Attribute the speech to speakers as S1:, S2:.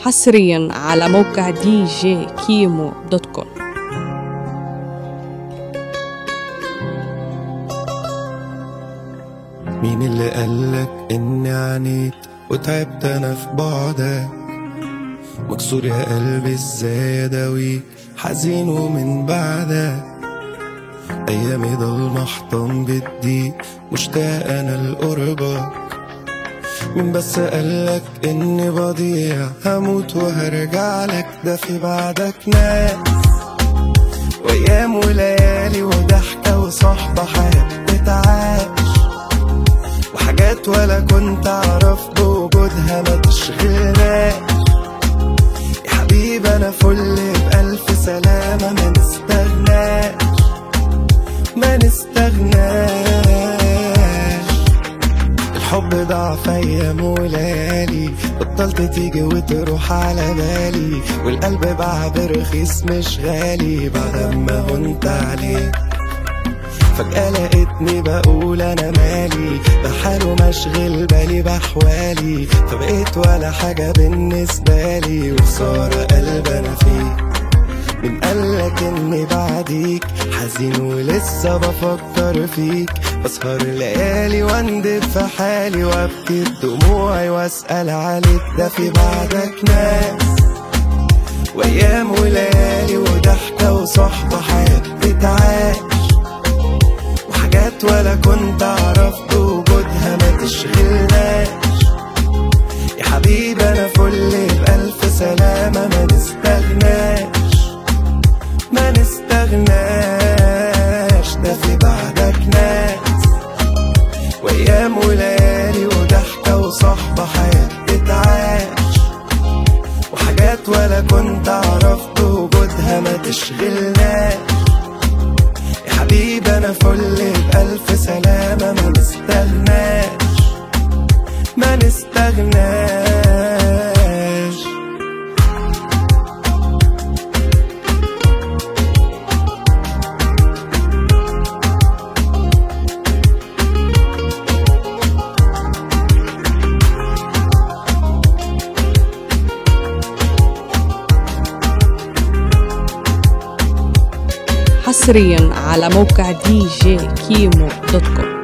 S1: حصريا على موقع دي جي كيمو دوت كوم
S2: مين اللي قالك اني عانيت وتعبت انا في بعدك مكسور يا قلبي ازاي اداويك حزين ومن بعدك ايامي ضلمة حطام بالضيق مشتاق انا لقربك مين بس قالك اني بضيع هموت وهرجع لك ده في بعدك ناس وايام وليالي وضحكة وصحبة حياة بتعاش وحاجات ولا كنت اعرف بوجودها ما تشغلناش يا حبيبي انا فل بألف سلامة ما نستغناش ما نستغناش الحب ضعف ايام وليالي بطلت تيجي وتروح على بالي والقلب باع برخيص مش غالي بعد ما هنت عليه فجأة لقيتني بقول أنا مالي بحاله مشغل بالي بحوالي فبقيت ولا حاجة بالنسبة لي وخسارة قلب أنا فيه مين قالك إني بعديك حزين ولسه بفكر فيك بسهر ليالي واندب في حالي وابكي دموعي واسأل عليك ده في بعدك ناس وأيام وليالي وضحكة وصحبة حياة بتعاش وحاجات ولا كنت اعرف بوجودها ما تشغلناش يا حبيبي انا فل بألف سلامة ما نستغناش ما نستغناش ده في بعدك ناس وايام وليالي وضحكة وصحبة حياة بتعاش وحاجات ولا كنت اعرف بوجودها ما تشغلناش يا حبيبي انا فل بألف سلامة ما نستغناش ما نستغناش
S1: حصريا على موقع دي جي كيمو دوت كوم